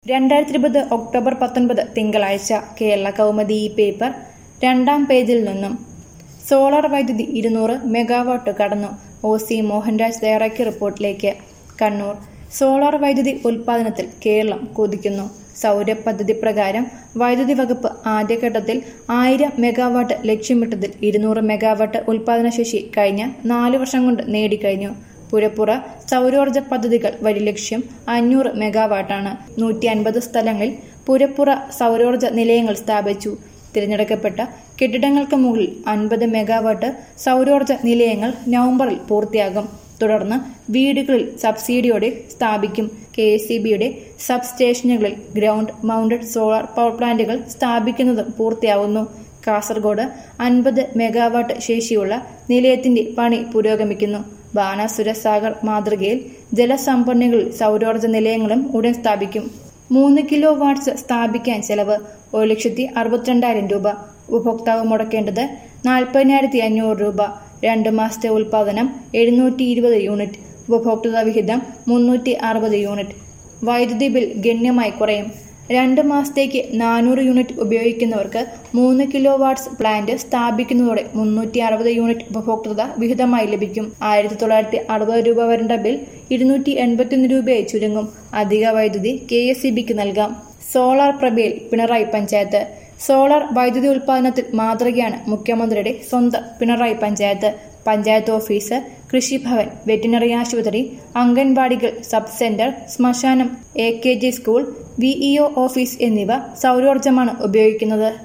രണ്ടായിരത്തി ഇരുപത് ഒക്ടോബർ പത്തൊൻപത് തിങ്കളാഴ്ച കേരള കൗമുദി ഈ പേപ്പർ രണ്ടാം പേജിൽ നിന്നും സോളാർ വൈദ്യുതി ഇരുന്നൂറ് മെഗാവാട്ട് കടന്നു ഒ സി മോഹൻരാജ് തയ്യാറാക്കിയ റിപ്പോർട്ടിലേക്ക് കണ്ണൂർ സോളാർ വൈദ്യുതി ഉൽപാദനത്തിൽ കേരളം കുതിക്കുന്നു സൗര പദ്ധതി പ്രകാരം വൈദ്യുതി വകുപ്പ് ആദ്യഘട്ടത്തിൽ ആയിരം മെഗാവാട്ട് ലക്ഷ്യമിട്ടതിൽ ഇരുന്നൂറ് മെഗാവാട്ട് ഉൽപാദനശേഷി കഴിഞ്ഞ നാല് വർഷം കൊണ്ട് നേടിക്കഴിഞ്ഞു പുരപ്പുറ സൗരോർജ പദ്ധതികൾ വഴി ലക്ഷ്യം അഞ്ഞൂറ് മെഗാവാട്ടാണ് നൂറ്റി അൻപത് സ്ഥലങ്ങളിൽ പുരപ്പുറ സൗരോർജ നിലയങ്ങൾ സ്ഥാപിച്ചു തിരഞ്ഞെടുക്കപ്പെട്ട കെട്ടിടങ്ങൾക്ക് മുകളിൽ അൻപത് മെഗാവാട്ട് സൗരോർജ നിലയങ്ങൾ നവംബറിൽ പൂർത്തിയാകും തുടർന്ന് വീടുകളിൽ സബ്സിഡിയോടെ സ്ഥാപിക്കും കെ എസ് സി ബിയുടെ സബ് സ്റ്റേഷനുകളിൽ ഗ്രൗണ്ട് മൗണ്ടഡ് സോളാർ പവർ പ്ലാന്റുകൾ സ്ഥാപിക്കുന്നതും പൂർത്തിയാവുന്നു കാസർഗോഡ് അൻപത് മെഗാവാട്ട് ശേഷിയുള്ള നിലയത്തിന്റെ പണി പുരോഗമിക്കുന്നു ബാണാസുര സാഗർ മാതൃകയിൽ ജലസംഭരണികളിൽ സൗരോർജ്ജ നിലയങ്ങളും ഉടൻ സ്ഥാപിക്കും മൂന്ന് കിലോ വാട്ട്സ് സ്ഥാപിക്കാൻ ചെലവ് ഒരു ലക്ഷത്തി അറുപത്തിരണ്ടായിരം രൂപ ഉപഭോക്താവ് മുടക്കേണ്ടത് നാൽപ്പതിനായിരത്തി അഞ്ഞൂറ് രൂപ രണ്ട് മാസത്തെ ഉൽപാദനം എഴുന്നൂറ്റി ഇരുപത് യൂണിറ്റ് ഉപഭോക്തൃ വിഹിതം മുന്നൂറ്റി അറുപത് യൂണിറ്റ് വൈദ്യുതി ബിൽ ഗണ്യമായി കുറയും രണ്ട് മാസത്തേക്ക് നാനൂറ് യൂണിറ്റ് ഉപയോഗിക്കുന്നവർക്ക് മൂന്ന് കിലോ വാട്ട്സ് പ്ലാന്റ് സ്ഥാപിക്കുന്നതോടെ മുന്നൂറ്റി അറുപത് യൂണിറ്റ് ഉപഭോക്തൃത വിഹിതമായി ലഭിക്കും ആയിരത്തി തൊള്ളായിരത്തി അറുപത് രൂപ വരേണ്ട ബിൽ ഇരുന്നൂറ്റി എൺപത്തിയൊന്ന് രൂപയായി ചുരുങ്ങും അധിക വൈദ്യുതി കെ എസ് ബിക്ക് നൽകാം സോളാർ പ്രഭയിൽ പിണറായി പഞ്ചായത്ത് സോളാർ വൈദ്യുതി ഉൽപാദനത്തിൽ മാതൃകയാണ് മുഖ്യമന്ത്രിയുടെ സ്വന്തം പിണറായി പഞ്ചായത്ത് പഞ്ചായത്ത് ഓഫീസ് കൃഷിഭവൻ വെറ്റിനറി ആശുപത്രി അംഗൻവാടികൾ സബ് സെന്റർ ശ്മശാനം A K G school VEO office എന്നിവ സൗരോർജ്ജമാണ് ഉപയോഗിക്കുന്നത്